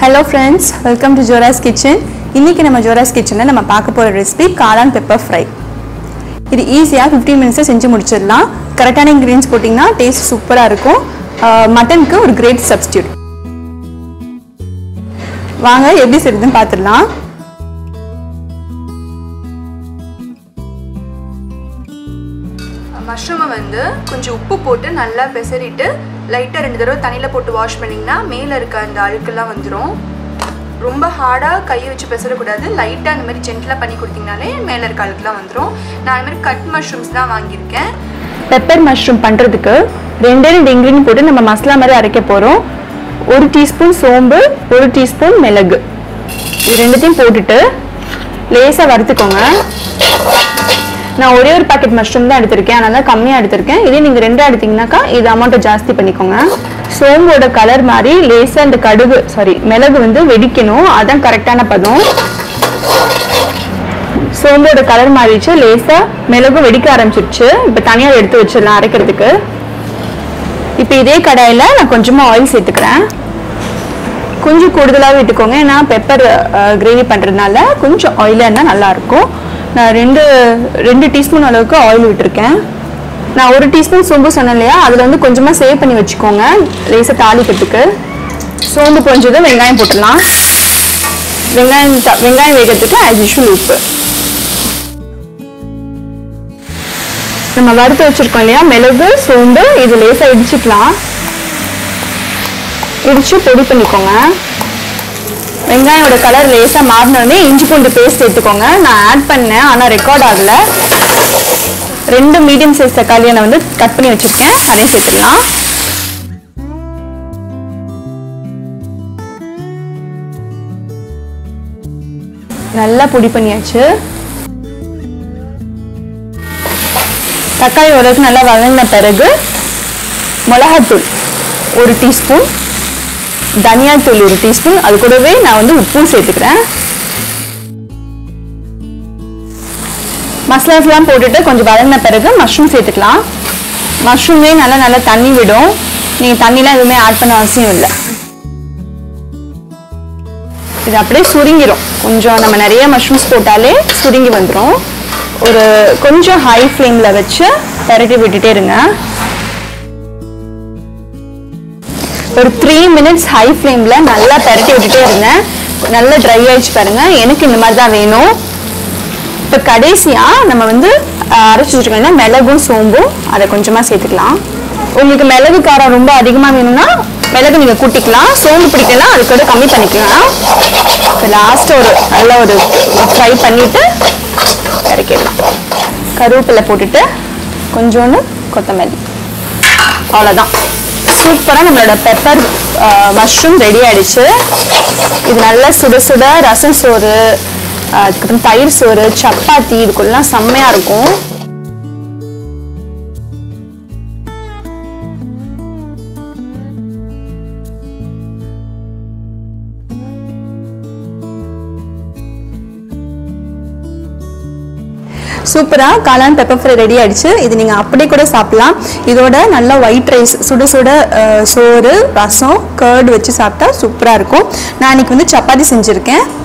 hello friends welcome to Jora's kitchen இன்றைக்கி நம்ம ஜோராஸ் கிச்சனில் நம்ம பார்க்க போகிற ரெசிபி காளான் பெப்பர் ஃப்ரை இது ஈஸியாக 15 மினிட்ஸில் செஞ்சு முடிச்சிடலாம் கரெக்டான இன்க்ரீடியன்ஸ் போட்டிங்கன்னா டேஸ்ட் சூப்பராக இருக்கும் மட்டனுக்கு ஒரு கிரேட் சப்ஸ்டியூட் வாங்க எப்படி செய்யுதுன்னு பார்த்துடலாம் மஷ்ரூமை வந்து கொஞ்சம் உப்பு போட்டு நல்லா பெசரிட்டு லைட்டாக ரெண்டு தடவை தண்ணியில் போட்டு வாஷ் பண்ணிங்கன்னா மேலே இருக்க அந்த அழுக்கெல்லாம் வந்துடும் ரொம்ப ஹார்டாக கையை வச்சு பெசரக்கூடாது லைட்டாக அந்த மாதிரி ஜென்டலாக பண்ணி கொடுத்தீங்கனாலே மேலே இருக்க அழுக்கெல்லாம் வந்துடும் நான் அந்த மாதிரி கட் மஷ்ரூம்ஸ் தான் வாங்கியிருக்கேன் பெப்பர் மஷ்ரூம் பண்ணுறதுக்கு ரெண்டே ரெண்டு இன்க்ரீடியன்ட் போட்டு நம்ம மசாலா மாதிரி அரைக்க போகிறோம் ஒரு டீஸ்பூன் சோம்பு ஒரு டீஸ்பூன் மிளகு இது ரெண்டுத்தையும் போட்டுட்டு லேசாக வறுத்துக்கோங்க நான் ஒரே ஒரு பாக்கெட் மஷ்ரூம் தான் எடுத்திருக்கேன் அதனால கம்மியாக எடுத்திருக்கேன் இதே நீங்கள் ரெண்டாக எடுத்தீங்கன்னாக்கா இது அமௌண்ட்டை ஜாஸ்தி பண்ணிக்கோங்க சோம்போட கலர் மாதிரி லேசாக இந்த கடுகு சாரி மிளகு வந்து வெடிக்கணும் அதான் கரெக்டான பதம் சோம்போட கலர் மாறிடுச்சு லேசாக மிளகு வெடிக்க ஆரம்பிச்சிருச்சு இப்போ தனியாக எடுத்து வச்சிடலாம் அரைக்கிறதுக்கு இப்போ இதே கடாயில் நான் கொஞ்சமாக ஆயில் சேர்த்துக்கிறேன் கொஞ்சம் கூடுதலாக விட்டுக்கோங்க ஏன்னா பெப்பர் கிரேவி பண்ணுறதுனால கொஞ்சம் ஆயிலாக இருந்தால் நல்லாயிருக்கும் நான் ரெண்டு ரெண்டு டீஸ்பூன் அளவுக்கு ஆயில் விட்டுருக்கேன் நான் ஒரு டீஸ்பூன் சோம்பு சொன்னேன் இல்லையா அதில் வந்து கொஞ்சமாக சேவ் பண்ணி வச்சுக்கோங்க லேசாக தாளிக்கிறதுக்கு சோம்பு கொஞ்சம் வெங்காயம் போட்டுடலாம் வெங்காயம் த- வெங்காயம் வேகிறதுக்கு ஆஸ் யூஷுவல் உப்பு நம்ம வறுத்து வச்சிருக்கோம் இல்லையா மிளகு சோம்பு இது லேசாக இடிச்சுக்கலாம் இடிச்சு பொடி பண்ணிக்கோங்க வெங்காயோட கலர் லேசாக மாறினோடனே இஞ்சி பூண்டு பேஸ்ட் எடுத்துக்கோங்க நான் ஆட் பண்ணேன் ஆனால் ரெக்கார்ட் ஆகலை ரெண்டு மீடியம் சைஸ் தக்காளியை நான் வந்து கட் பண்ணி வச்சுருக்கேன் அதையும் சேர்த்துடலாம் நல்லா பொடி பண்ணியாச்சு தக்காளி ஓரளவுக்கு நல்லா வதங்கின பிறகு மிளகாத்தூள் ஒரு டீஸ்பூன் தனியாத்தூள் ஒரு டீஸ்பூன் அது கூடவே நான் வந்து உப்பும் சேர்த்துக்கிறேன் மசாலாஸ்லாம் போட்டுட்டு கொஞ்சம் வதங்கின பிறகு மஷ்ரூம் சேர்த்துக்கலாம் மஷ்ரூமே நல்லா நல்லா தண்ணி விடும் நீங்கள் தண்ணிலாம் எதுவுமே ஆட் பண்ண அவசியம் இல்லை இது அப்படியே சுருங்கிரும் கொஞ்சம் நம்ம நிறைய மஷ்ரூம்ஸ் போட்டாலே சுருங்கி வந்துடும் ஒரு கொஞ்சம் ஹை ஃப்ளேமில் வச்சு பெரட்டி விட்டுட்டே இருங்க ஒரு த்ரீ மினிட்ஸ் ஹை ஃப்ளேமில் நல்லா பெரட்டி விட்டுட்டே இருந்தேன் நல்லா ட்ரை ஆயிடுச்சு பாருங்க எனக்கு இந்த மாதிரி தான் வேணும் இப்போ கடைசியாக நம்ம வந்து அஹ், அரைச்சு வச்சுருக்கோம்னா மிளகும் சோம்பும் அதை கொஞ்சமாக சேர்த்துக்கலாம் உங்களுக்கு மிளகு காரம் ரொம்ப அதிகமாக வேணும்னா மிளகு நீங்கள் கூட்டிக்கலாம் சோம்பு பிடிக்கலாம் அது கூட கம்மி பண்ணிக்கலாம் இப்போ லாஸ்ட் ஒரு நல்ல ஒரு ஃப்ரை பண்ணிவிட்டு இறக்கிடலாம் கருவேப்பிலை போட்டுட்டு கொஞ்சோண்டு கொத்தமல்லி அவ்வளோதான் சூப்பராக நம்மளோட பெப்பர் மஷ்ரூம் ரெடி ஆயிடுச்சு இது நல்லா சுட சுட ரசம் சோறு ஆஹ் அதுக்கப்புறம் தயிர் சோறு சப்பாத்தி இதுக்குள்ளலாம் செம்மையாக இருக்கும் சூப்பராக காளான் பெப்பர் ஃப்ரை ரெடி ஆயிடுச்சு இது நீங்கள் அப்படியே கூட சாப்பிடலாம் இதோட நல்லா ஒயிட் ரைஸ் சுட சுட அஹ், சோறு ரசம் கர்டு வச்சு சாப்பிட்டா சூப்பராக இருக்கும் நான் இன்னைக்கு வந்து சப்பாத்தி செஞ்சுருக்கேன்